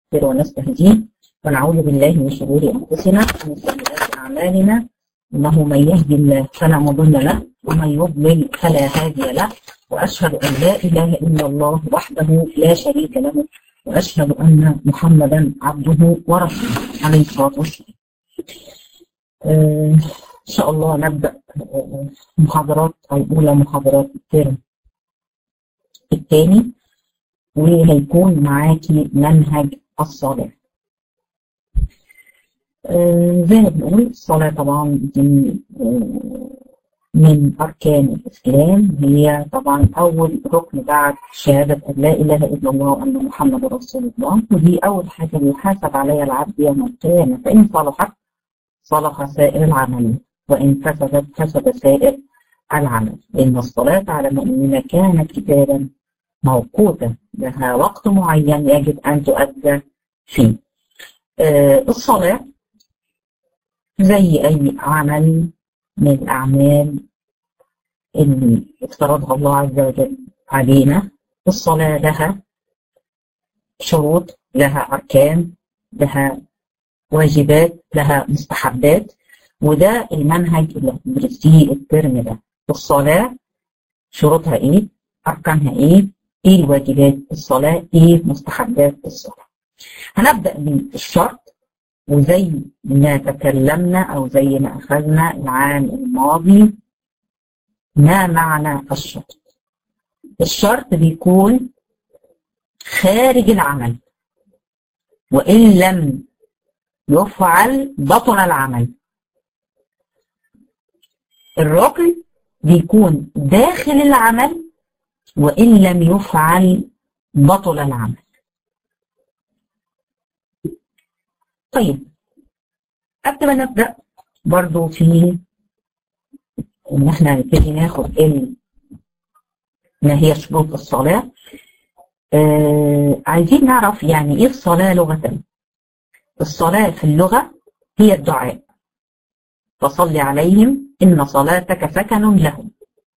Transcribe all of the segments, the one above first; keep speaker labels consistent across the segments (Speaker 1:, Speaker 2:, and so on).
Speaker 1: ونستهديه ونعوذ بالله من شرور أنفسنا ومن سيئات أعمالنا إنه من يهدي الله فلا مضل له ومن يضلل فلا هادي له وأشهد أن لا إله إلا الله وحده لا شريك له وأشهد أن محمدا عبده ورسوله عليه الصلاة والسلام آه إن شاء الله نبدأ آه محاضرات أو أولى محاضرات الترم الثاني وهيكون معاكي منهج الصلاة آه زي ما بنقول الصلاة طبعا دي من أركان الإسلام هي طبعا أول ركن بعد شهادة أن لا إله إلا الله وأن محمد رسول الله ودي أول حاجة بيحاسب عليها العبد يوم القيامة فإن صلحت صلح سائر العمل وإن فسدت فسد سائر العمل إن الصلاة على المؤمنين كانت كتابا موقوتا لها وقت معين يجب أن تؤدى فيه آه الصلاة زي أي عمل من الأعمال اللي افترضها الله عز وجل علينا الصلاة لها شروط لها أركان لها واجبات لها مستحبات وده المنهج اللي هندرس فيه الترم ده الصلاة شروطها ايه أركانها ايه ايه الواجبات الصلاة ايه مستحبات الصلاة هنبدأ بالشرط وزي ما تكلمنا أو زي ما أخذنا العام الماضي ما معنى الشرط الشرط بيكون خارج العمل وإن لم يفعل بطل العمل الركن بيكون داخل العمل وإن لم يفعل بطل العمل طيب قبل ما نبدأ برضو في ان احنا نبتدي ناخد ال ما هي شروط الصلاة آه عايزين نعرف يعني ايه الصلاة لغة الصلاة في اللغة هي الدعاء فصل عليهم إن صلاتك سكن لهم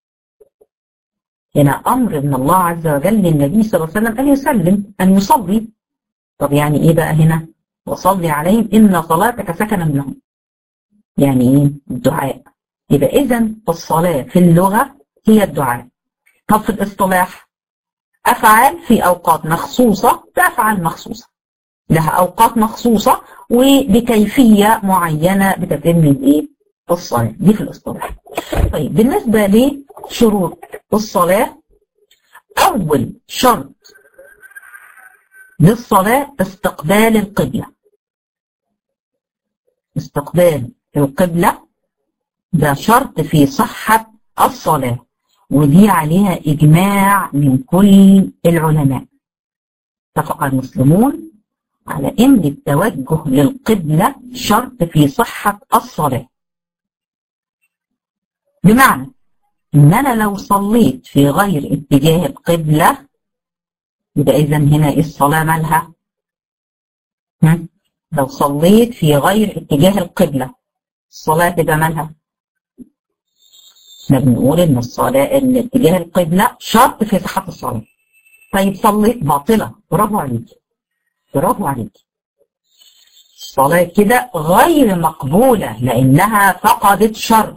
Speaker 1: هنا أمر من الله عز وجل للنبي صلى الله عليه وسلم أن يسلم أن يصلي طب يعني إيه بقى هنا وصلي عليهم إن صلاتك سكنا لهم يعني إيه الدعاء يبقى إذا الصلاة في اللغة هي الدعاء طب في الاصطلاح أفعال في أوقات مخصوصة بأفعال مخصوصة لها أوقات مخصوصة وبكيفية معينة بتتم الإيه الصلاة دي في الاصطلاح طيب بالنسبة لشروط الصلاة أول شرط للصلاة استقبال القبلة استقبال القبلة ده شرط في صحة الصلاة ودي عليها إجماع من كل العلماء اتفق المسلمون على إن التوجه للقبلة شرط في صحة الصلاة بمعنى إن أنا لو صليت في غير اتجاه القبلة يبقى إذا هنا إيه الصلاة مالها؟ لو صليت في غير اتجاه القبلة الصلاة تبقى مالها؟ احنا بنقول إن الصلاة إن اتجاه القبلة شرط في صحة الصلاة. طيب صليت باطلة برافو عليك. برافو عليك. الصلاة كده غير مقبولة لأنها فقدت شرط.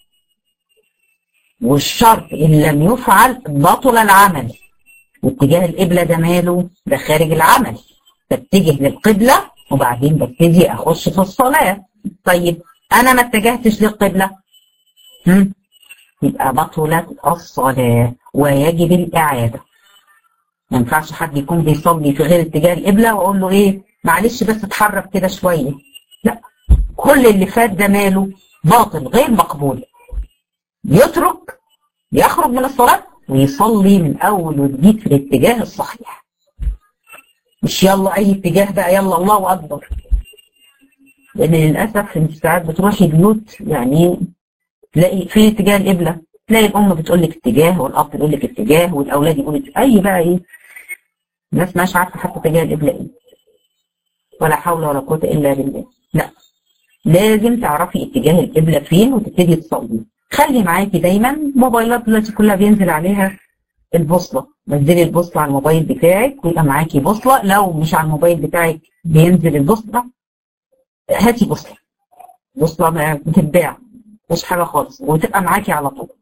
Speaker 1: والشرط إن لم يفعل بطل العمل. واتجاه القبلة ده ماله؟ ده خارج العمل. بتجه للقبلة وبعدين ببتدي أخش في الصلاة. طيب أنا ما اتجهتش للقبلة. هم؟ يبقى بطلت الصلاة ويجب الإعادة. ما ينفعش حد يكون بيصلي في غير اتجاه القبلة وأقول له إيه معلش بس اتحرك كده شوية. لا كل اللي فات ده ماله باطل غير مقبول. يترك يخرج من الصلاة ويصلي من أول وجديد في الاتجاه الصحيح. مش يلا أي اتجاه بقى يلا الله أكبر. لأن للأسف أنت ساعات بتروحي بيوت يعني تلاقي في اتجاه القبلة تلاقي الأم بتقول لك اتجاه والأب يقول لك اتجاه والأولاد يقولوا أي بقى إيه الناس مش عارفة حتى اتجاه القبلة إيه ولا حول ولا قوة إلا بالله لا لازم تعرفي اتجاه القبلة فين وتبتدي تصلي خلي معاكي دايما موبايلات دلوقتي كلها بينزل عليها البوصلة نزلي البوصلة على الموبايل بتاعك ويبقى معاكي بوصلة لو مش على الموبايل بتاعك بينزل البوصلة هاتي بوصلة بوصلة بتتباع مش حاجة خالص وتبقى معاكي على طول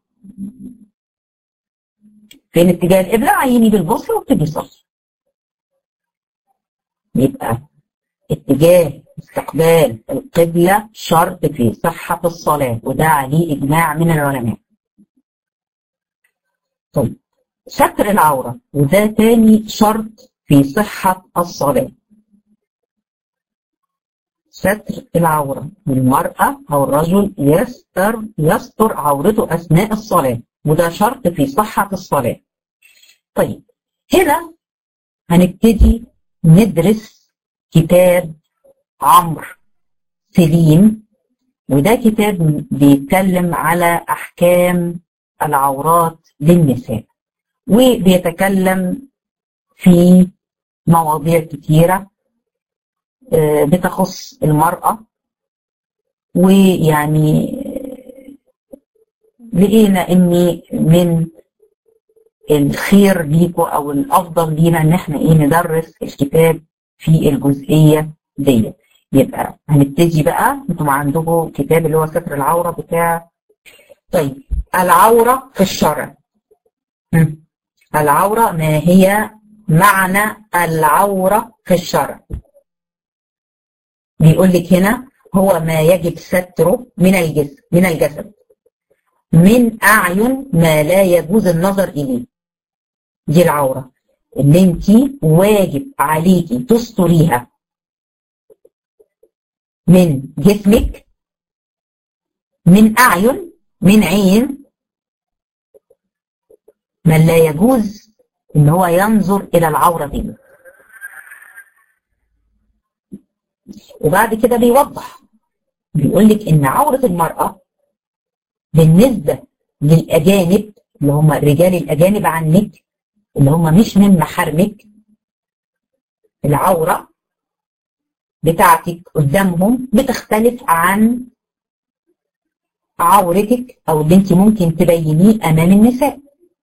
Speaker 1: فين اتجاه القبلة عيني بالبوصلة وابتدي صلي يبقى اتجاه استقبال القبلة شرط في صحة الصلاة وده عليه إجماع من العلماء طيب ستر العورة وده تاني شرط في صحة الصلاة ستر العورة المرأة أو الرجل يستر يستر عورته أثناء الصلاة وده شرط في صحة الصلاة طيب هنا هنبتدي ندرس كتاب عمرو سليم وده كتاب بيتكلم على أحكام العورات للنساء وبيتكلم في مواضيع كتيرة بتخص المرأة ويعني لقينا ان من الخير ليكوا او الافضل لينا ان احنا ايه ندرس الكتاب في الجزئية دي يبقى هنبتدي بقى انتم عندكم كتاب اللي هو ستر العورة بتاع طيب العورة في الشرع العورة ما هي معنى العورة في الشرع بيقول لك هنا هو ما يجب ستره من الجسم من الجسد من أعين ما لا يجوز النظر إليه دي العورة اللي انت واجب عليكي تستريها من جسمك من أعين من عين من لا يجوز ان هو ينظر الى العورة دي وبعد كده بيوضح بيقول لك ان عورة المرأة بالنسبة للأجانب اللي هم الرجال الأجانب عنك اللي هم مش من محارمك العورة بتاعتك قدامهم بتختلف عن عورتك او اللي انت ممكن تبينيه امام النساء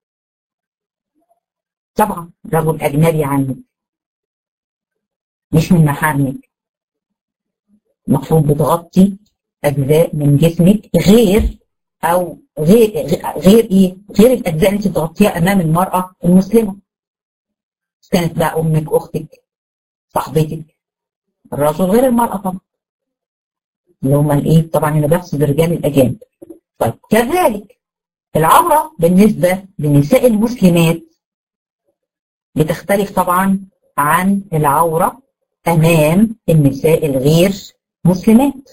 Speaker 1: طبعا رجل اجنبي عنك مش من محارمك المفروض بتغطي اجزاء من جسمك غير او غير غير ايه غير الاجزاء اللي انت بتغطيها امام المراه المسلمه كانت بقى امك اختك صاحبتك الرجل غير المراه طبعا اللي هم الايه طبعا انا بقصد الرجال الاجانب طيب كذلك العوره بالنسبه للنساء المسلمات بتختلف طبعا عن العوره امام النساء الغير مسلمات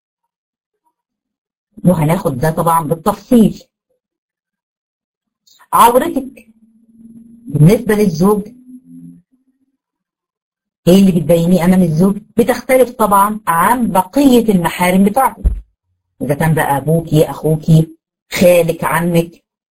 Speaker 1: وهناخد ده طبعا بالتفصيل عورتك بالنسبه للزوج ايه اللي بتبينيه امام الزوج بتختلف طبعا عن بقيه المحارم بتاعتك اذا كان بقى ابوكي اخوكي خالك عمك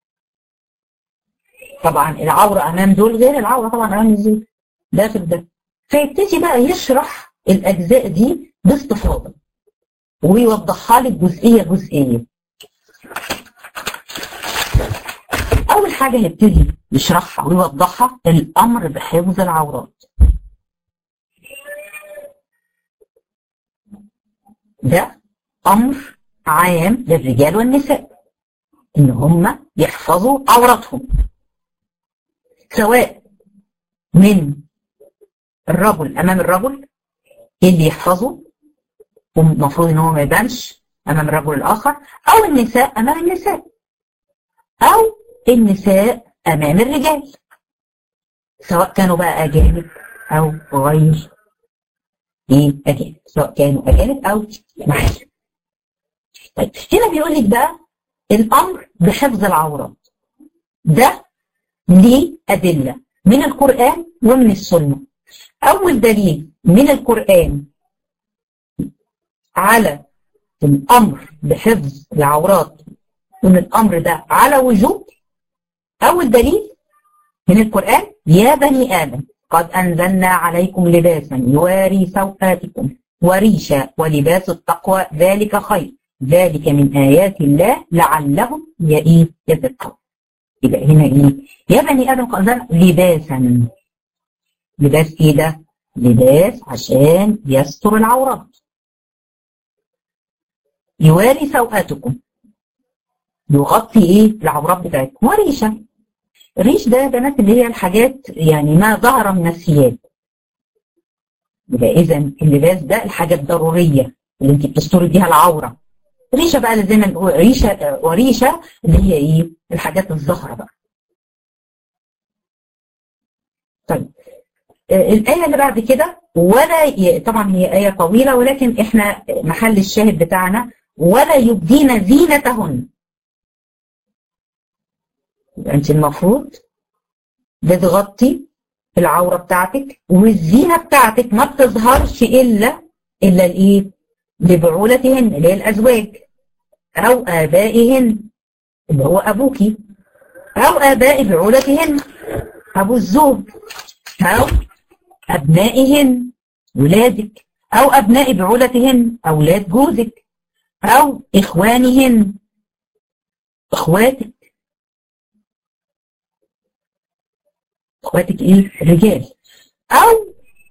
Speaker 1: طبعا العوره امام دول غير العوره طبعا امام الزوج ده في ده فيبتدي بقى يشرح الاجزاء دي باستفاضه ويوضحها لك جزئيه جزئيه اول حاجه يبتدي يشرحها ويوضحها الامر بحفظ العورات ده امر عام للرجال والنساء ان هم يحفظوا عوراتهم سواء من الرجل امام الرجل اللي يحفظه والمفروض ان هو ما يبانش امام الرجل الاخر او النساء امام النساء او النساء امام الرجال سواء كانوا بقى اجانب او غير ايه اجانب سواء كانوا اجانب او محارم طيب هنا بيقول لك بقى الامر بحفظ العورات ده ليه ادله من القران ومن السنه اول دليل من القران على الامر بحفظ العورات وان الامر ده على وجوب اول دليل من القران يا بني ادم قد انزلنا عليكم لباسا يواري سوآتكم وريشا ولباس التقوى ذلك خير ذلك من ايات الله لعلهم يذكرون يبقى هنا ايه يا بني ادم قد لباسا لباس ايه ده لباس عشان يستر العورات يواري سوءاتكم يغطي ايه العورات بتاعتكم وريشه الريش ده يا بنات اللي هي الحاجات يعني ما ظهر من الثياب يبقى اذا اللباس ده الحاجه الضروريه اللي انت بتستري بيها العوره ريشه بقى زي ما نقول ريشه وريشه اللي هي ايه الحاجات الظاهره بقى طيب الآية اللي بعد كده ولا ي... طبعا هي آية طويلة ولكن احنا محل الشاهد بتاعنا ولا يبدين زينتهن انت المفروض بتغطي العورة بتاعتك والزينة بتاعتك ما بتظهرش إلا إلا الإيه؟ لبعولتهن اللي هي الأزواج أو آبائهن اللي هو أبوكي أو آباء بعولتهن أبو الزوج أو أبنائهن ولادك أو أبناء بعولتهن أولاد جوزك أو إخوانهن إخواتك إخواتك إيه؟ رجال أو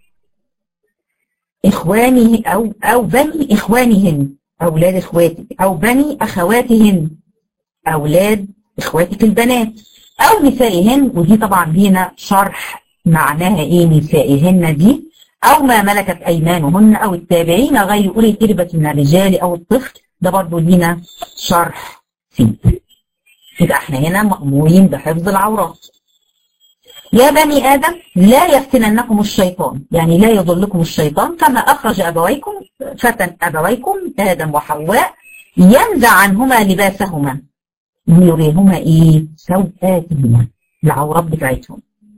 Speaker 1: إخوانه أو أو بني إخوانهن أولاد إخواتك أو بني أخواتهن أولاد إخواتك البنات أو نسائهن ودي طبعا لينا شرح معناها إيه نسائهن دي أو ما ملكت أيمانهن أو التابعين غير أولي الإربة من الرجال أو الطفل ده برضه لينا شرح فيه يبقى احنا هنا مأمورين بحفظ العورات يا بني آدم لا يفتننكم الشيطان يعني لا يضلكم الشيطان كما أخرج أبويكم فتن أبويكم آدم وحواء ينزع عنهما لباسهما ليريهما إيه سوءاتهما العورات بتاعتهم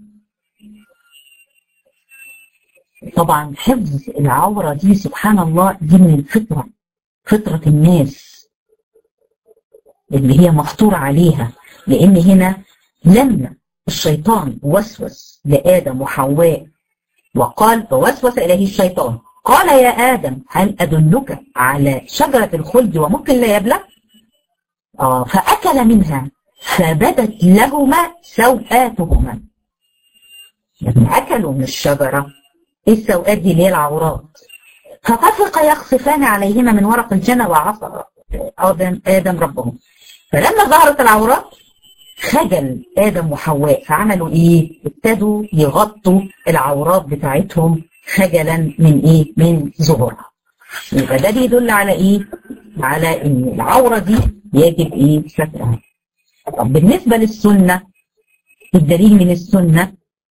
Speaker 1: طبعا حفظ العورة دي سبحان الله دي من الفطرة فطرة الناس اللي هي مفطورة عليها لأن هنا لما الشيطان وسوس لآدم وحواء وقال فوسوس إليه الشيطان قال يا آدم هل أدلك على شجرة الخلد وملك لا يبلى آه فأكل منها فبدت لهما سوآتهما لما أكلوا من الشجرة إيه السوآت دي اللي هي العورات فطفق يخصفان عليهما من ورق الجنة وعصى آدم, آدم ربهم فلما ظهرت العورات خجل آدم وحواء فعملوا إيه؟ ابتدوا يغطوا العورات بتاعتهم خجلا من إيه؟ من ظهورها. يبقى ده بيدل على إيه؟ على إن العورة دي يجب إيه؟ سترها. طب بالنسبة للسنة الدليل من السنة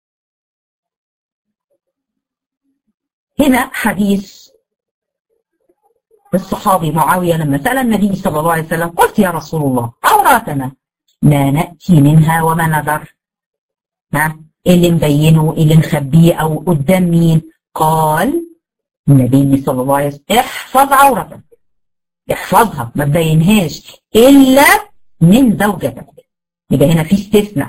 Speaker 1: هنا حديث الصحابي معاوية لما سأل النبي صلى الله عليه وسلم قلت يا رسول الله عوراتنا ما نأتي منها وما نذر ها اللي مبينه اللي مخبيه أو قدام مين قال النبي صلى الله عليه وسلم احفظ عورتك احفظها ما تبينهاش إلا من زوجتك يبقى هنا في استثناء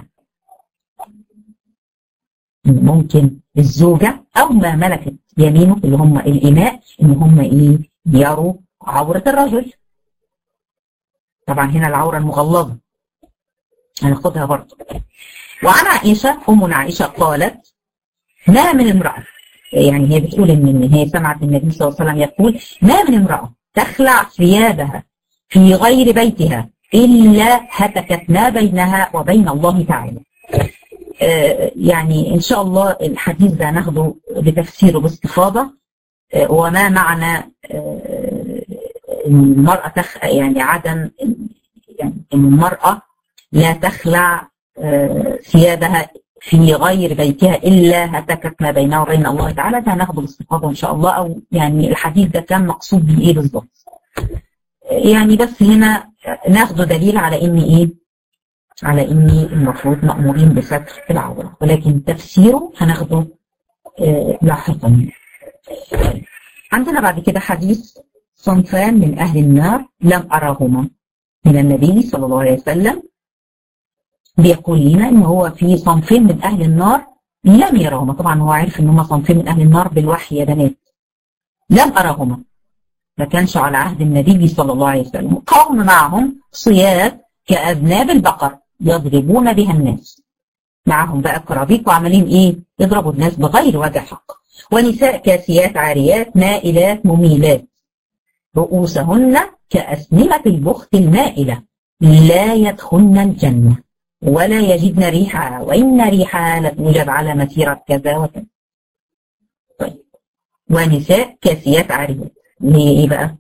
Speaker 1: ممكن الزوجة أو ما ملكت يمينه اللي هم الإماء إن هم إيه يروا عورة الرجل طبعا هنا العورة المغلظة هناخدها برضه وعن عائشة أمنا عائشة قالت ما من امرأة يعني هي بتقول إن هي سمعت النبي صلى الله عليه وسلم يقول ما من امرأة تخلع ثيابها في غير بيتها إلا هتكت ما بينها وبين الله تعالى آه يعني إن شاء الله الحديث ده ناخده بتفسيره باستفاضة آه وما معنى آه المرأة تخ يعني عدم يعني إن المرأة لا تخلع ثيابها في غير بيتها إلا هتكت ما بينها وبين الله تعالى ده هناخده باستفاضة إن شاء الله أو يعني الحديث ده كان مقصود بإيه بالظبط يعني بس هنا ناخده دليل على إن إيه على إن المفروض مأمورين بستر العورة ولكن تفسيره هناخده لاحقا عندنا بعد كده حديث صنفان من أهل النار لم أراهما من النبي صلى الله عليه وسلم بيقول لنا ان هو في صنفين من اهل النار لم يراهما طبعا هو عارف ان هم صنفين من اهل النار بالوحي يا بنات لم اراهما ما كانش على عهد النبي صلى الله عليه وسلم قوم معهم صياد كاذناب البقر يضربون بها الناس معهم بقى كرابيك وعمالين ايه يضربوا الناس بغير وجه حق ونساء كاسيات عاريات مائلات مميلات رؤوسهن كأسنمة البخت المائلة لا يدخلن الجنة ولا يجدن ريحها وإن ريحها لتوجد على مسيرة كذا وكذا طيب ونساء كاسيات عاريات اللي هي ايه بقى؟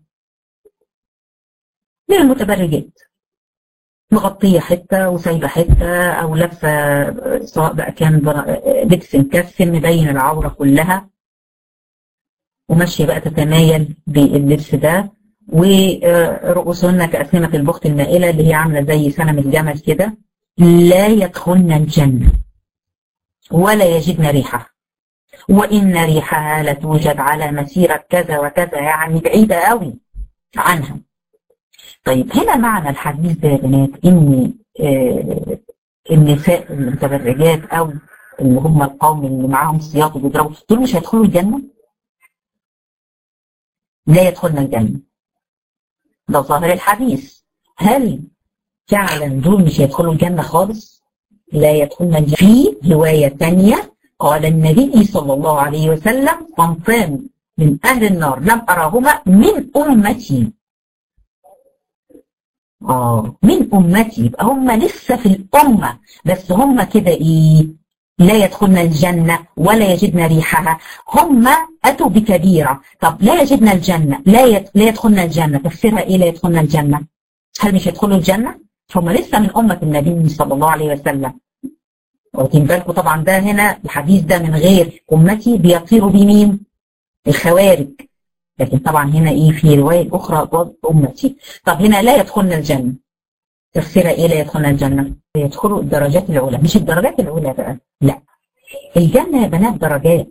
Speaker 1: من المتبرجات مغطية حتة وسايبة حتة أو لابسة سواء بقى كان لبس مكسم مبين العورة كلها وماشية بقى تتمايل باللبس ده ورؤوسهن كأسنمة البخت المائلة اللي هي عاملة زي سنم الجمل كده لا يدخلن الجنة ولا يجدن ريحها وإن ريحها لتوجد على مسيرة كذا وكذا يعني بعيدة قوي عنها طيب هنا معنى الحديث ده يا بنات ان آه النساء المتبرجات او اللي هم القوم اللي معاهم سياط وبيضربوا دول مش هيدخلوا الجنه؟ لا يدخلن الجنه. ده ظاهر الحديث. هل فعلا دول مش هيدخلوا الجنه خالص؟ لا يدخلن الجنه. في روايه ثانيه قال النبي صلى الله عليه وسلم صنفان من اهل النار لم اراهما من امتي آه من أمتي يبقى هم لسه في الأمة بس هم كده إيه لا يدخلن الجنة ولا يجدن ريحها هم أتوا بكبيرة طب لا يجدن الجنة لا لا يدخلن الجنة تفسيرها إيه لا يدخلن الجنة هل مش يدخلوا الجنة هم لسه من أمة النبي صلى الله عليه وسلم واخدين بالكم طبعا ده هنا الحديث ده من غير أمتي بيطيروا بمين الخوارج لكن طبعا هنا ايه في روايه اخرى امتي طب هنا لا يدخلن الجنه تفسيرها ايه لا يدخلن الجنه يدخلوا الدرجات العلى مش الدرجات الاولى بقى لا الجنه يا بنات درجات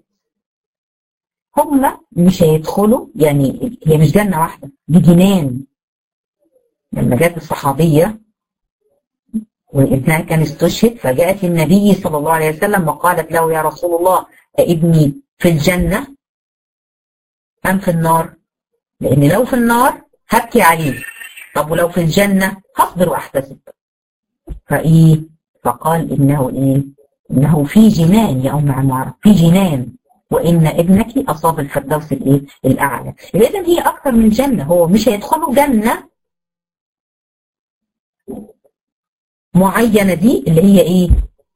Speaker 1: هم مش هيدخلوا يعني هي مش جنه واحده دي جنان لما جت الصحابيه وابنها كان استشهد فجاءت النبي صلى الله عليه وسلم وقالت له يا رسول الله ابني في الجنه أم في النار لأن لو في النار هبكي عليه طب ولو في الجنة هصبر وأحتسب فإيه فقال إنه إيه إنه في جنان يا أم عمارة في جنان وإن ابنك أصاب الفردوس الإيه الأعلى إذا هي أكثر من جنة هو مش هيدخلوا جنة معينة دي اللي هي إيه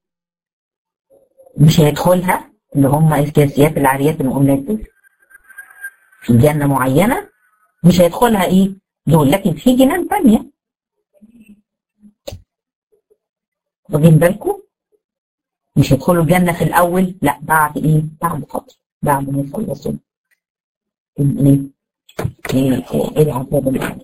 Speaker 1: مش هيدخلها اللي هم الكاسيات العاريات المؤمنات دول في جنة معينة مش هيدخلها ايه دول لكن في جنان تانية واخدين بالكم مش هيدخلوا الجنة في الأول لا بعد ايه بعد فترة بعد ما يخلصوا ايه ايه ايه العذاب اللي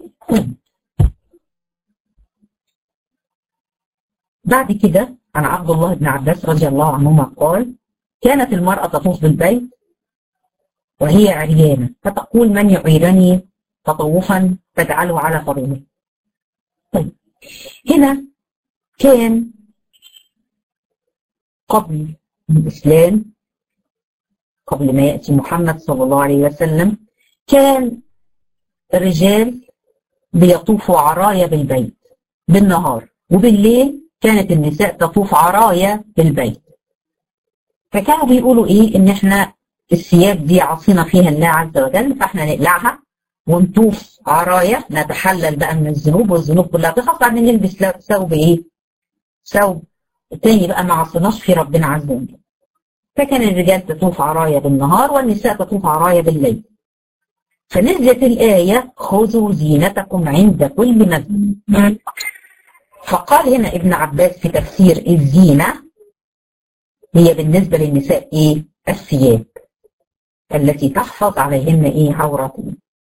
Speaker 1: بعد كده عن عبد الله بن عباس رضي الله عنهما قال كانت المرأة تطوف بالبيت وهي عريانة فتقول من يعيرني تطوفا تجعله على فريضه طيب هنا كان قبل الإسلام قبل ما يأتي محمد صلى الله عليه وسلم كان الرجال بيطوفوا عرايا بالبيت بالنهار وبالليل كانت النساء تطوف عرايا بالبيت فكانوا بيقولوا ايه ان احنا الثياب دي عصينا فيها الله عز وجل فاحنا نقلعها ونطوف عرايا نتحلل بقى من الذنوب والذنوب كلها تخلص بعدين نلبس ثوب ايه؟ ثوب تاني بقى ما عصيناش في ربنا عز وجل. فكان الرجال تطوف عرايا بالنهار والنساء تطوف عرايا بالليل. فنزلت الآية خذوا زينتكم عند كل مسجد. فقال هنا ابن عباس في تفسير الزينة هي بالنسبة للنساء ايه؟ الثياب. التي تحفظ عليهن ايه عوراتهن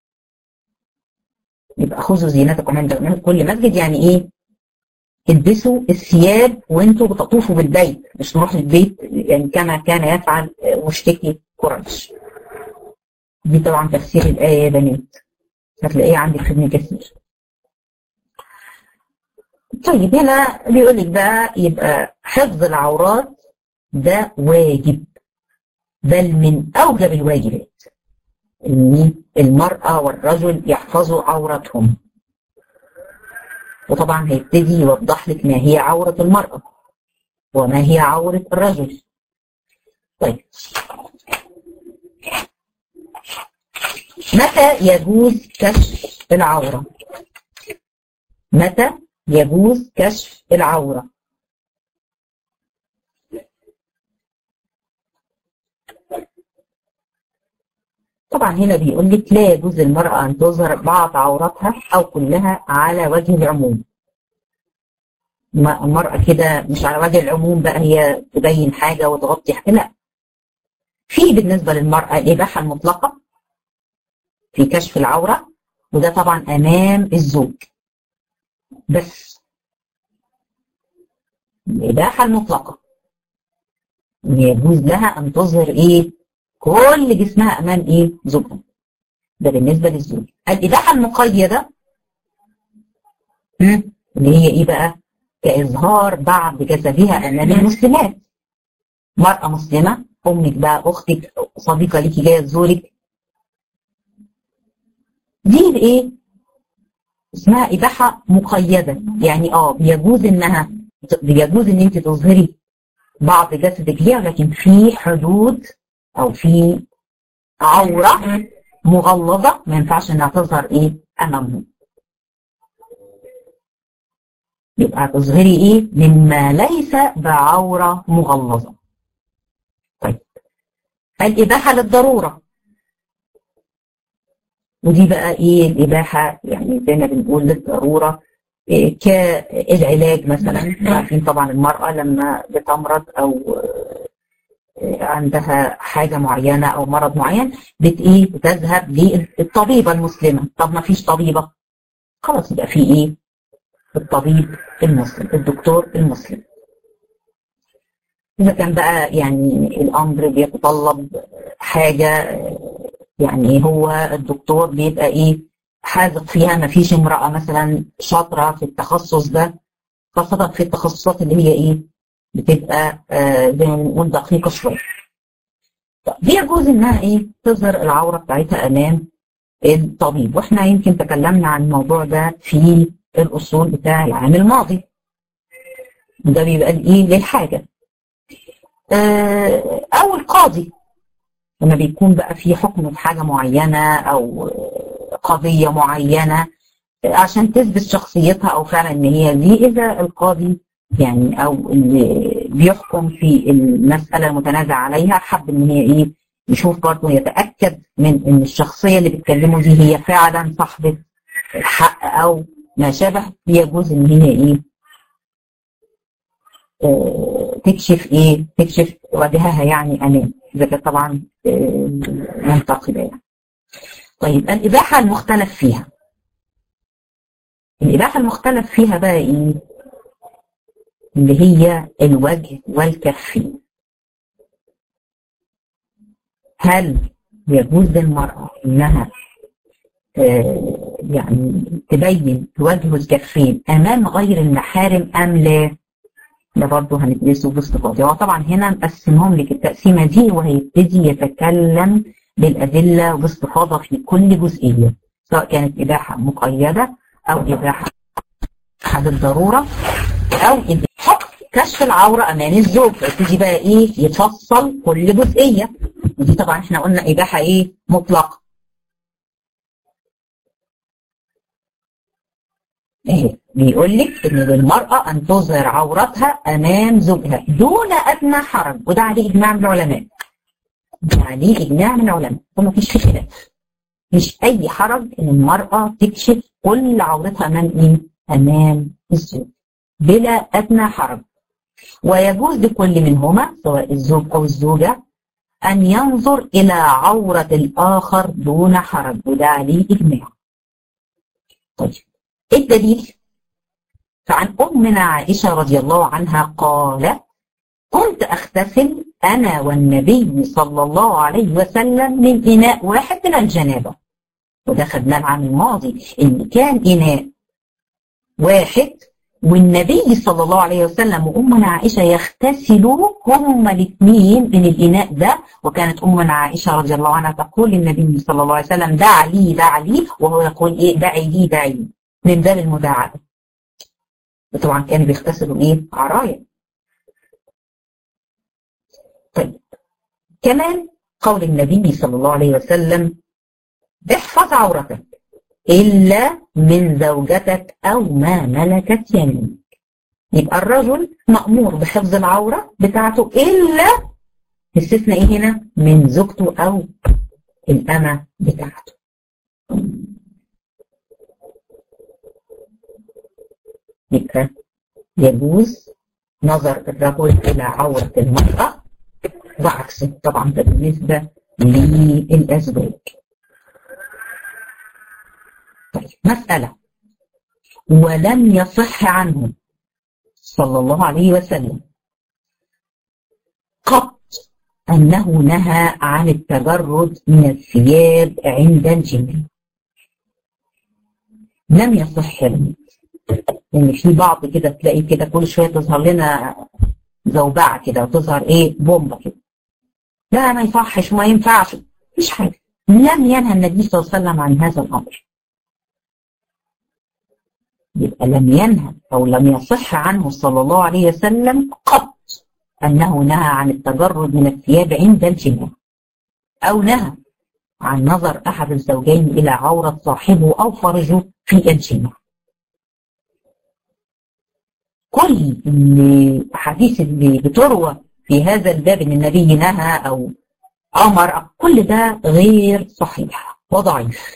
Speaker 1: يبقى خذوا زينتكم عند كل مسجد يعني ايه البسوا الثياب وانتوا بتطوفوا بالبيت مش نروح البيت يعني كما كان يفعل مشتكي قريش دي طبعا تفسير الآية يا بنات هتلاقيه عندك في ابن كثير طيب هنا بيقول لك بقى يبقى حفظ العورات ده واجب بل من أوجب الواجبات إن المرأة والرجل يحفظوا عورتهم وطبعا هيبتدي يوضح لك ما هي عورة المرأة وما هي عورة الرجل طيب متى يجوز كشف العورة متى يجوز كشف العورة طبعا هنا بيقول لك لا يجوز للمرأة أن تظهر بعض عوراتها أو كلها على وجه العموم المرأة كده مش على وجه العموم بقى هي تبين حاجة وتغطي حاجة لا في بالنسبة للمرأة الإباحة المطلقة في كشف العورة وده طبعا أمام الزوج بس الإباحة المطلقة يجوز لها أن تظهر إيه كل جسمها أمام إيه زوجها ده بالنسبة للزوج الإباحة المقيدة اللي هي إيه بقى كإظهار بعض جسدها أمام المسلمات مرأة مسلمة أمك بقى أختك صديقة ليكي جاية تزورك دي بإيه؟ اسمها إباحة مقيدة يعني اه بيجوز إنها بيجوز إن أنت تظهري بعض جسدك ليها لكن في حدود أو في عورة مغلظة ما ينفعش إنها تظهر إيه أمامهم يبقى تظهري إيه مما ليس بعورة مغلظة طيب الإباحة للضرورة ودي بقى ايه الاباحه يعني زي ما بنقول للضروره إيه كالعلاج مثلا عارفين طبعا المراه لما بتمرض او إيه عندها حاجه معينه او مرض معين بت ايه بتذهب للطبيبه المسلمه طب ما فيش طبيبه خلاص يبقى في ايه الطبيب المسلم الدكتور المسلم اذا كان بقى يعني الامر بيتطلب حاجه يعني هو الدكتور بيبقى ايه حاذق فيها ما فيش امرأة مثلا شاطرة في التخصص ده خاصة في التخصصات اللي هي ايه بتبقى آه زي ما بنقول دقيقة شوية بيجوز انها ايه تظهر العورة بتاعتها امام الطبيب واحنا يمكن تكلمنا عن الموضوع ده في الاصول بتاع العام الماضي ده بيبقى ايه للحاجة آه او القاضي لما بيكون بقى في حكم في حاجة معينة أو قضية معينة عشان تثبت شخصيتها أو فعلا إن هي دي إذا القاضي يعني أو اللي بيحكم في المسألة المتنازع عليها حب إن هي إيه يشوف برضه يتأكد من إن الشخصية اللي بتكلمه دي هي فعلا صاحبة الحق أو ما شابه يجوز إن هي إيه اه تكشف إيه تكشف وجهها يعني أمام إذا كانت طبعا منتقبة يعني. طيب الإباحة المختلف فيها الإباحة المختلف فيها بقى إيه؟ اللي هي الوجه والكفين هل يجوز للمرأة إنها آه يعني تبين الوجه والكفين أمام غير المحارم أم لا؟ ده برضه هندرسه باستفاضة هو طبعا هنا مقسمهم لك التقسيمة دي وهيبتدي يتكلم بالأدلة باستفاضة في كل جزئية سواء كانت إباحة مقيدة أو إباحة للضرورة أو حكم كشف العورة أمام الزوج فيبتدي بقى إيه يفصل كل جزئية ودي طبعا إحنا قلنا إباحة إيه مطلقة اهي بيقول لك ان للمرأة ان تظهر عورتها امام زوجها دون ادنى حرج وده عليه اجماع من العلماء ده عليه اجماع من العلماء وما فيش فيه خلاف مش اي حرج ان المرأة تكشف كل عورتها امام ايه امام الزوج بلا ادنى حرج ويجوز لكل منهما سواء الزوج او الزوجة ان ينظر الى عورة الاخر دون حرج وده عليه اجماع طيب الدليل فعن أمنا عائشة رضي الله عنها قال كنت أغتسل أنا والنبي صلى الله عليه وسلم من إناء واحد من الجنابة وده خدناه العام الماضي إن كان إناء واحد والنبي صلى الله عليه وسلم وأمنا عائشة يغتسلوا هما الاثنين من الإناء ده وكانت أمنا عائشة رضي الله عنها تقول للنبي صلى الله عليه وسلم دع لي دع لي وهو يقول إيه دعي لي دعي لي من باب المداعبة طبعا كانوا بيغتسلوا ايه عرايا طيب كمان قول النبي صلى الله عليه وسلم احفظ عورتك إلا من زوجتك أو ما ملكت يمينك يبقى الرجل مأمور بحفظ العورة بتاعته إلا استثناء إيه هنا من زوجته أو الأمة بتاعته يبقى يجوز نظر الرجل إلى عورة المرأة وعكسه طبعا ده بالنسبة للأزواج طيب مسألة ولم يصح عنه صلى الله عليه وسلم قط أنه نهى عن التجرد من الثياب عند الجماع لم يصح لنا يعني في بعض كده تلاقي كده كل شوية تظهر لنا زوبعة كده وتظهر ايه بومبة كده لا ما يصحش وما ينفعش مفيش حاجة لم ينهى النبي صلى الله عليه وسلم عن هذا الأمر يبقى لم ينهى أو لم يصح عنه صلى الله عليه وسلم قط أنه نهى عن التجرد من الثياب عند الجماع أو نهى عن نظر أحد الزوجين إلى عورة صاحبه أو فرجه في الجماع كل الأحاديث اللي بتروى في هذا الباب ان النبي نهى او امر كل ده غير صحيح وضعيف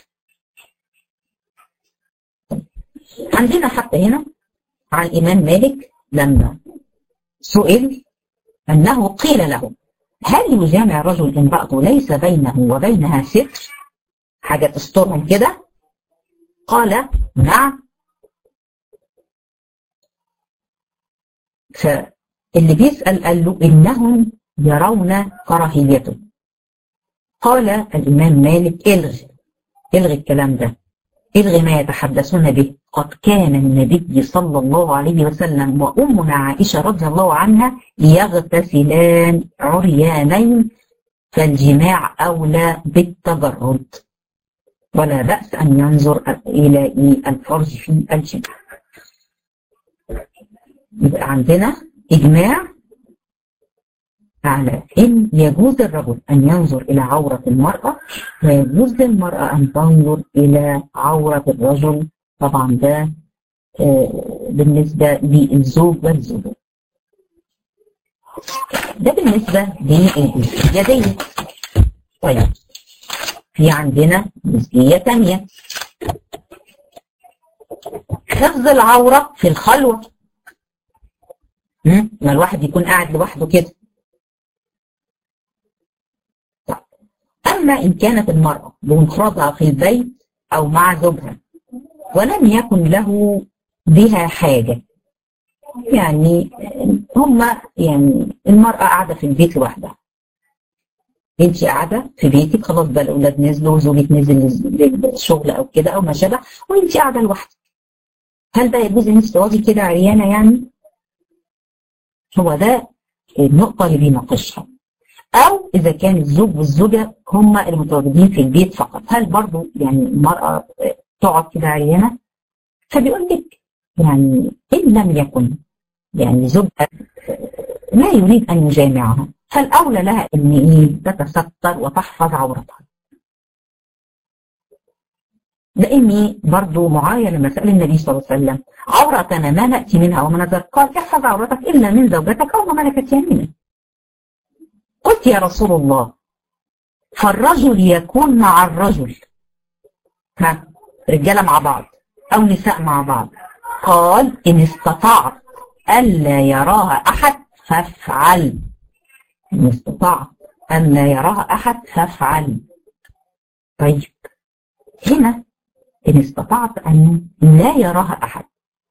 Speaker 1: عندنا حتى هنا عن الامام مالك لما سئل انه قيل له هل يجامع رجل امرأته ليس بينه وبينها ستر حاجة تسترهم كده قال نعم فاللي بيسأل قال له إنهم يرون كراهيته قال الإمام مالك الغي الغي الكلام ده الغي ما يتحدثون به قد كان النبي صلى الله عليه وسلم وأمنا عائشة رضي الله عنها يغتسلان عريانين فالجماع أولى بالتجرد ولا بأس أن ينظر إلى الفرج في الجماع يبقى عندنا إجماع على إن يجوز الرجل أن ينظر إلى عورة المرأة ويجوز للمرأة أن تنظر إلى عورة الرجل طبعا ده بالنسبة للزوج والزوجة ده بالنسبة للجزئية طيب في عندنا جزئية تانية حفظ العورة في الخلوة ما الواحد يكون قاعد لوحده كده أما إن كانت المرأة بمفردها في البيت أو مع زوجها ولم يكن له بها حاجة يعني هما يعني المرأة قاعدة في البيت لوحدها انت قاعدة في بيتك خلاص بقى الأولاد نزلوا وزوجك نزل للشغل أو كده أو ما شابه وانت قاعدة لوحدك هل ده يجوز ان انت تقعدي كده عريانة يعني؟ هو ده النقطة اللي بيناقشها أو إذا كان الزوج والزوجة هما المتواجدين في البيت فقط هل برضو يعني المرأة تقعد كده عريانة فبيقول لك يعني إن لم يكن يعني زوجها لا يريد أن يجامعها فالأولى لها أن إيه تتستر وتحفظ عورتها لأني برضو معايا لما سأل النبي صلى الله عليه وسلم عورتنا ما نأتي منها وما نذر قال احفظ عورتك إلا من زوجتك أو ما ملكت يمينك قلت يا رسول الله فالرجل يكون مع الرجل ها رجالة مع بعض أو نساء مع بعض قال إن استطعت ألا يراها أحد فافعل إن استطعت ألا يراها أحد فافعل طيب هنا إن استطعت أن لا يراها أحد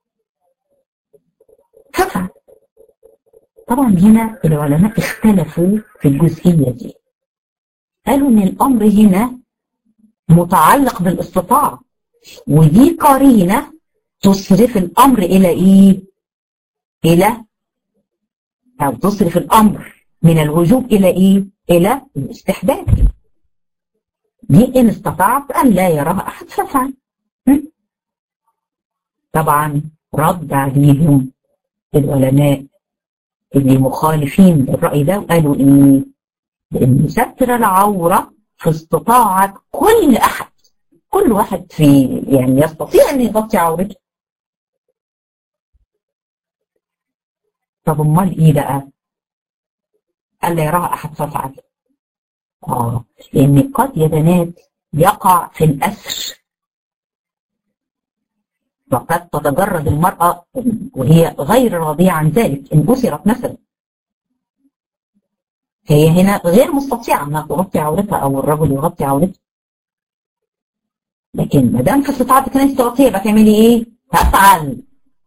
Speaker 1: فافعل طبعا هنا العلماء اختلفوا في الجزئية دي قالوا ان الامر هنا متعلق بالاستطاعة ودي قرينة تصرف الامر الى ايه الى او تصرف الامر من الوجوب الى ايه الى الاستحباب دي ان استطعت ان لا يراها احد فافعل طبعا رد عليهم العلماء اللي مخالفين للرأي ده وقالوا إيه؟ لأن ستر العورة في استطاعة كل أحد كل واحد في يعني يستطيع أن يغطي عورته طب أمال إيه بقى؟ ألا يراها أحد ففعل آه لأن قد يا بنات يقع في الأسر وقد تتجرد المرأة وهي غير راضية عن ذلك إن أسرت مثلا هي هنا غير مستطيعة انها تغطي عورتها او الرجل يغطي عورته لكن ما دام في استطاعتك ان انت تغطيها يبقى تعملي ايه؟ هفعل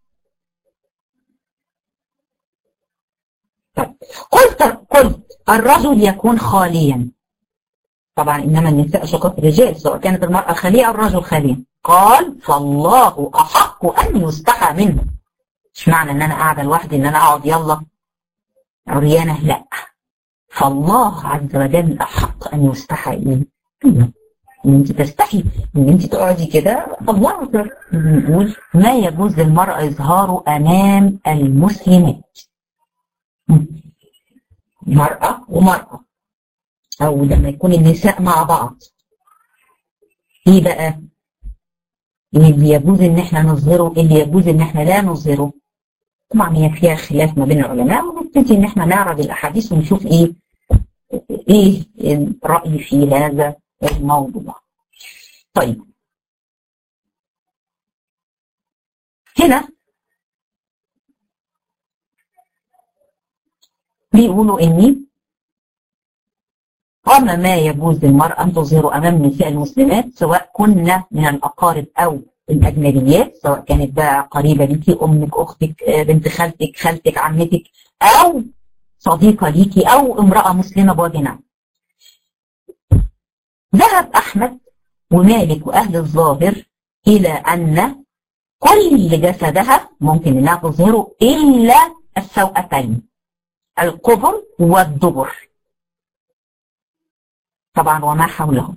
Speaker 1: طيب قلت قلت الرجل يكون خاليا طبعا انما النساء شقق الرجال سواء كانت المرأة خالية او الرجل خاليا قال فالله احق ان يستحى منه مش معنى ان انا قاعدة لوحدي ان انا اقعد يلا عريانة لا فالله عز وجل أحق أن يستحى إيه؟ إن أنت تستحي إن أنت تقعدي كده الله أكبر نقول ما يجوز للمرأة إظهاره أمام المسلمات مرأة ومرأة أو لما يكون النساء مع بعض إيه بقى؟ اللي يجوز إن إحنا نظهره اللي يجوز إن إحنا لا نظهره طبعا هي فيها خلاف ما بين العلماء ونبتدي ان احنا نعرض الاحاديث ونشوف ايه ايه الراي في هذا الموضوع. طيب هنا بيقولوا اني قام ما يجوز للمرأة أن تظهر أمام النساء المسلمات سواء كنا من الأقارب أو الأجنبيات سواء كانت بقى قريبة ليكي أمك أختك بنت خالتك خالتك عمتك أو صديقة ليكي أو امرأة مسلمة بوجه نعم. ذهب أحمد ومالك وأهل الظاهر إلى أن كل جسدها ممكن إنها تظهره إلا السوأتين القبر والدبر طبعا وما حولهم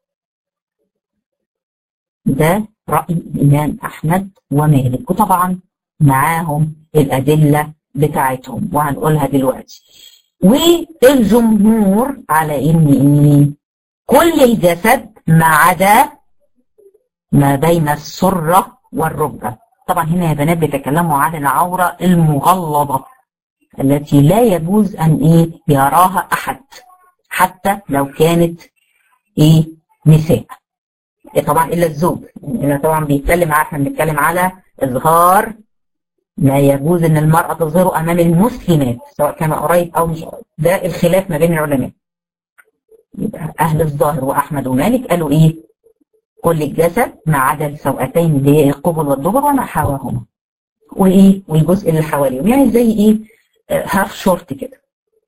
Speaker 1: ده رأي الإمام أحمد ومالك وطبعا معاهم الأدلة بتاعتهم وهنقولها دلوقتي والجمهور على إن إن كل الجسد ما عدا ما بين السرة والركبة طبعا هنا يا بنات بيتكلموا عن العورة المغلظة التي لا يجوز أن إيه يراها أحد حتى لو كانت إيه نساء طبعا الا الزوج هنا طبعا بيتكلم احنا بنتكلم على اظهار ما يجوز ان المراه تظهره امام المسلمات سواء كان قريب او مش قريب ده الخلاف ما بين العلماء يبقى اهل الظاهر واحمد ومالك قالوا ايه كل الجسد ما عدا السوأتين اللي هي القبل والدبر وما حواهما وايه والجزء اللي حواليهم يعني زي ايه هاف شورت كده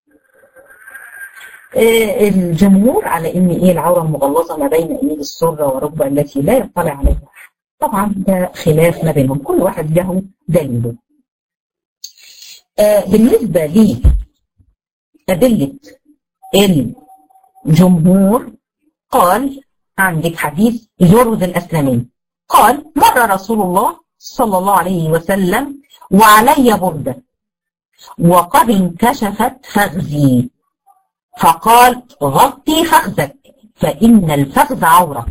Speaker 1: الجمهور على ان ايه العوره المغلظه ما بين ايد السره والركبه التي لا يطلع عليها طبعا ده خلاف ما بينهم كل واحد له دليله آه بالنسبه لي ادله الجمهور قال عندك حديث جرد الاسلمي قال مر رسول الله صلى الله عليه وسلم وعلي برده وقد انكشفت فخذي فقال غطي فخذك فإن الفخذ عورة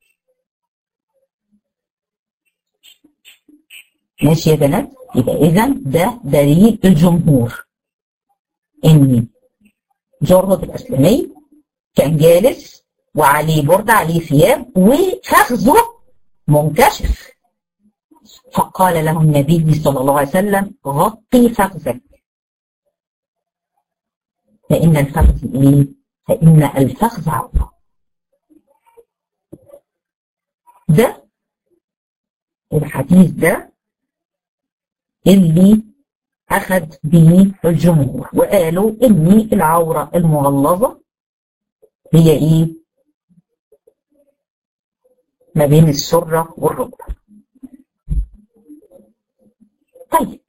Speaker 1: ماشي يا بنات يبقى إذا ده دليل الجمهور إن جرد الأسلمي كان جالس وعليه بردة عليه ثياب وفخذه منكشف فقال له النبي صلى الله عليه وسلم غطي فخذك فإن الفخذ إيه؟ فإن الفخذ عورة. ده الحديث ده اللي أخذ به الجمهور وقالوا إن العورة المغلظة هي إيه؟ ما بين السرة والركبة. طيب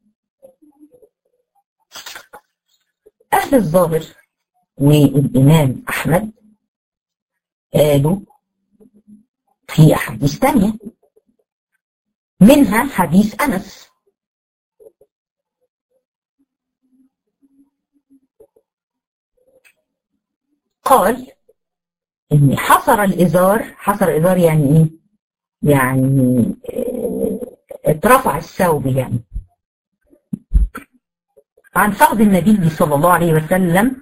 Speaker 1: أهل الظاهر والإمام أحمد قالوا في أحاديث تانية منها حديث أنس قال إن حصر الإزار حصر الإزار يعني إيه؟ يعني اترفع الثوب يعني عن فقد النبي صلى الله عليه وسلم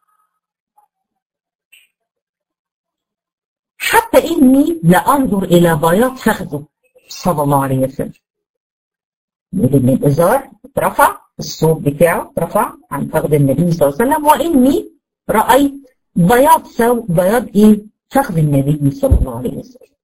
Speaker 1: حتى إني لأنظر إلى بياض فخذه صلى الله عليه وسلم لأن الإزار اترفع الثوب بتاعه اترفع عن فخذ النبي صلى الله عليه وسلم وإني رأيت بياض ثوب بياض إيه فخذ النبي صلى الله عليه وسلم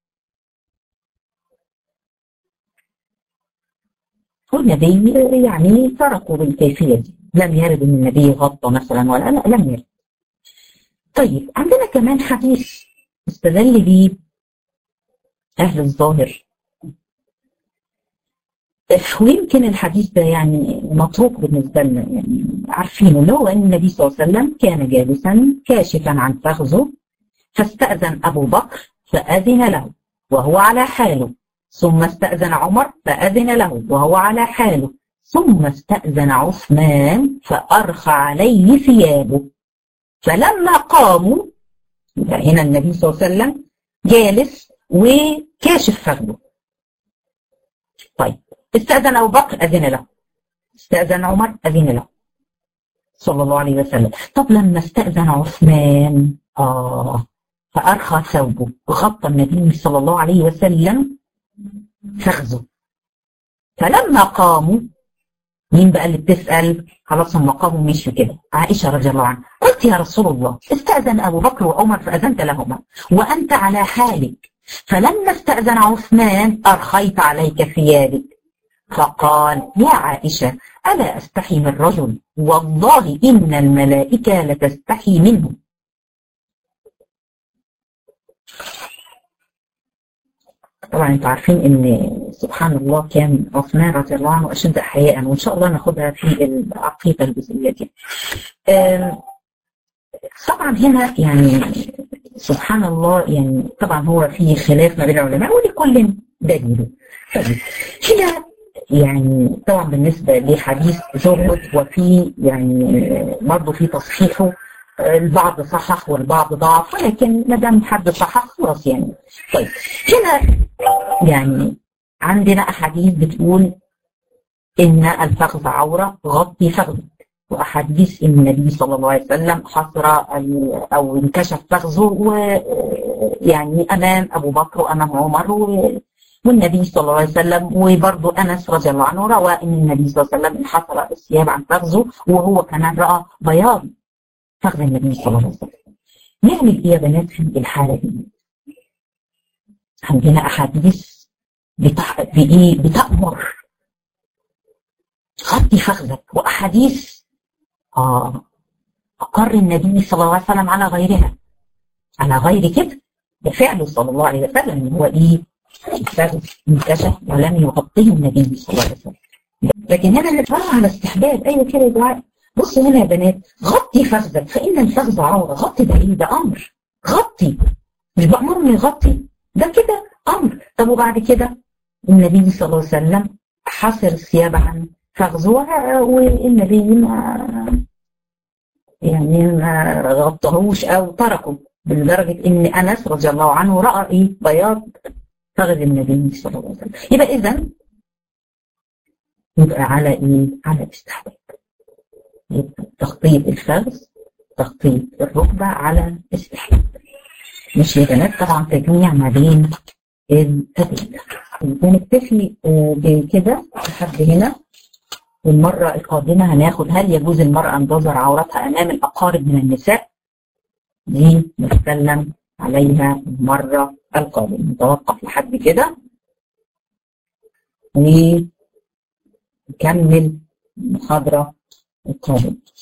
Speaker 1: والنبي يعني تركوا بالكيفية دي لم يرد ان النبي غطى مثلا ولا لا لم يرد طيب عندنا كمان حديث استدل به أهل الظاهر ويمكن الحديث ده يعني متروك بالنسبة لنا يعني عارفينه اللي هو أن النبي صلى الله عليه وسلم كان جالسا كاشفا عن فخذه فاستأذن أبو بكر فأذن له وهو على حاله ثم استأذن عمر فأذن له وهو على حاله ثم استأذن عثمان فأرخى عليه ثيابه فلما قاموا هنا النبي صلى الله عليه وسلم جالس وكاشف فخذه طيب استأذن أبو بكر أذن له استأذن عمر أذن له صلى الله عليه وسلم طب لما استأذن عثمان آه فأرخى ثوبه وغطى النبي صلى الله عليه وسلم فخذه فلما قاموا مين بقى اللي بتسأل خلاص هم قاموا مشوا كده عائشة رضي الله عنها قلت يا رسول الله استأذن أبو بكر وعمر فأذنت لهما وأنت على حالك فلما استأذن عثمان أرخيت عليك ثيابك فقال يا عائشة ألا أستحي من رجل والله إن الملائكة لتستحي منه طبعا انتوا عارفين ان سبحان الله كان عثمان رضي الله عنه اشد حياء وان شاء الله ناخدها في العقيده الجزئيه دي. طبعا هنا يعني سبحان الله يعني طبعا هو في خلاف ما بين العلماء ولكل دليل. طيب هنا يعني طبعا بالنسبه لحديث زهد وفي يعني برضه في تصحيحه البعض صحح والبعض ضعف ولكن ما دام حد صحح خلاص يعني طيب هنا يعني عندنا احاديث بتقول ان الفخذ عوره غطي فخذك واحاديث ان النبي صلى الله عليه وسلم حصر او انكشف فخذه ويعني امام ابو بكر وامام عمر والنبي صلى الله عليه وسلم وبرضه انس رضي الله عنه روى ان النبي صلى الله عليه وسلم انحصر الثياب عن فخذه وهو كمان راى بياض فخذ النبي صلى الله عليه وسلم نعمل ايه يا بنات في الحاله دي؟ عندنا احاديث بتح... بايه بتامر غطي فخذك واحاديث اه اقر النبي صلى الله عليه وسلم على غيرها على غير كده بفعله صلى الله عليه وسلم ان هو ايه الفخذ انكشف ولم يغطيه النبي صلى الله عليه وسلم لكن هنا اللي على استحباب ايوه كده يا دعاء بصوا هنا يا بنات غطي فخذك فإن الفخذ عورة غطي ده ايه ده أمر غطي مش بأمر انه يغطي ده كده أمر طب وبعد كده النبي صلى الله عليه وسلم حصر الثياب عن فخذه والنبي ما يعني ما غطهوش أو تركه لدرجة إن أنس رضي الله عنه رأى إيه بياض فخذ النبي صلى الله عليه وسلم يبقى إذا يبقى على إيه؟ على الاستحباب تغطية الفخذ تغطية الركبة على الاستحباب مش يا بنات طبعا تجميع ما بين الأدلة ونكتفي بكده لحد هنا والمرة القادمة هناخد هل يجوز المرأة أن تظهر عورتها أمام الأقارب من النساء؟ دي نتكلم عليها المرة القادمة نتوقف لحد كده ونكمل المحاضرة القادمة